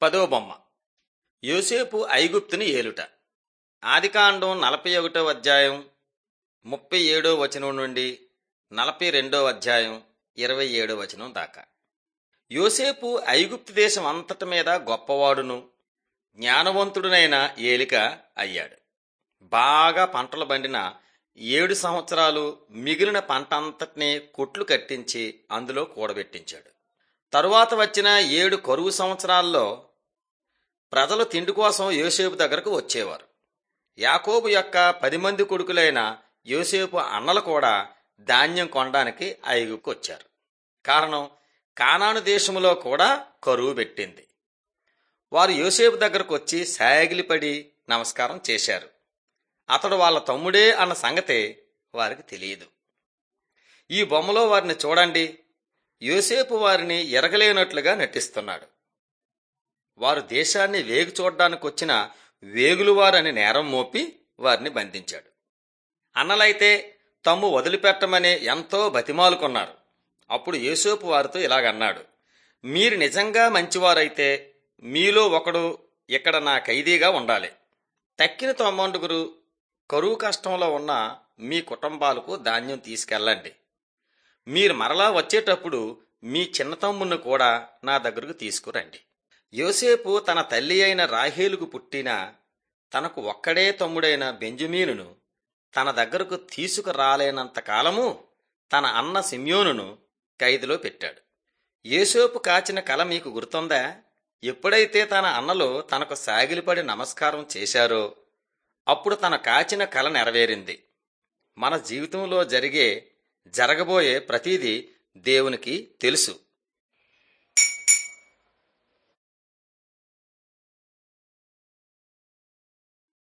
పదో బొమ్మ యోసేపు ఐగుప్తుని ఏలుట ఆదికాండం నలభై ఒకటో అధ్యాయం ముప్పై ఏడో వచనం నుండి నలభై రెండో అధ్యాయం ఇరవై ఏడో వచనం దాకా యోసేపు ఐగుప్తు దేశం అంతటి మీద గొప్పవాడును జ్ఞానవంతుడునైన ఏలిక అయ్యాడు బాగా పంటలు పండిన ఏడు సంవత్సరాలు మిగిలిన పంట అంతటినీ కొట్లు కట్టించి అందులో కూడబెట్టించాడు తరువాత వచ్చిన ఏడు కరువు సంవత్సరాల్లో ప్రజలు తిండి కోసం యోసేపు దగ్గరకు వచ్చేవారు యాకోబు యొక్క పది మంది కొడుకులైన యోసేపు అన్నలు కూడా ధాన్యం కొనడానికి ఐగుప్తుకు వచ్చారు కారణం కానాను దేశంలో కూడా కరువు పెట్టింది వారు యోసేపు దగ్గరకు వచ్చి సాగిలిపడి నమస్కారం చేశారు అతడు వాళ్ళ తమ్ముడే అన్న సంగతి వారికి తెలియదు ఈ బొమ్మలో వారిని చూడండి యోసేపు వారిని ఎరగలేనట్లుగా నటిస్తున్నాడు వారు దేశాన్ని వేగు చూడడానికి వచ్చిన వేగులువారని నేరం మోపి వారిని బంధించాడు అన్నలైతే తమ్ము వదిలిపెట్టమని ఎంతో బతిమాలుకున్నారు అప్పుడు యేసోపు వారితో ఇలాగన్నాడు మీరు నిజంగా మంచివారైతే మీలో ఒకడు ఇక్కడ నా ఖైదీగా ఉండాలి తక్కిన తొమ్మండుగురు కరువు కష్టంలో ఉన్న మీ కుటుంబాలకు ధాన్యం తీసుకెళ్ళండి మీరు మరలా వచ్చేటప్పుడు మీ చిన్న తమ్ముణ్ణి కూడా నా దగ్గరకు తీసుకురండి యోసేపు తన తల్లి అయిన రాహేలుకు పుట్టిన తనకు ఒక్కడే తమ్ముడైన బెంజమీనును తన దగ్గరకు తీసుకురాలేనంత కాలము తన అన్న సిమ్యోనును ఖైదులో పెట్టాడు యేసోపు కాచిన కల మీకు గుర్తుందా ఎప్పుడైతే తన అన్నలు తనకు సాగిలిపడి నమస్కారం చేశారో అప్పుడు తన కాచిన కల నెరవేరింది మన జీవితంలో జరిగే జరగబోయే ప్రతిదీ దేవునికి తెలుసు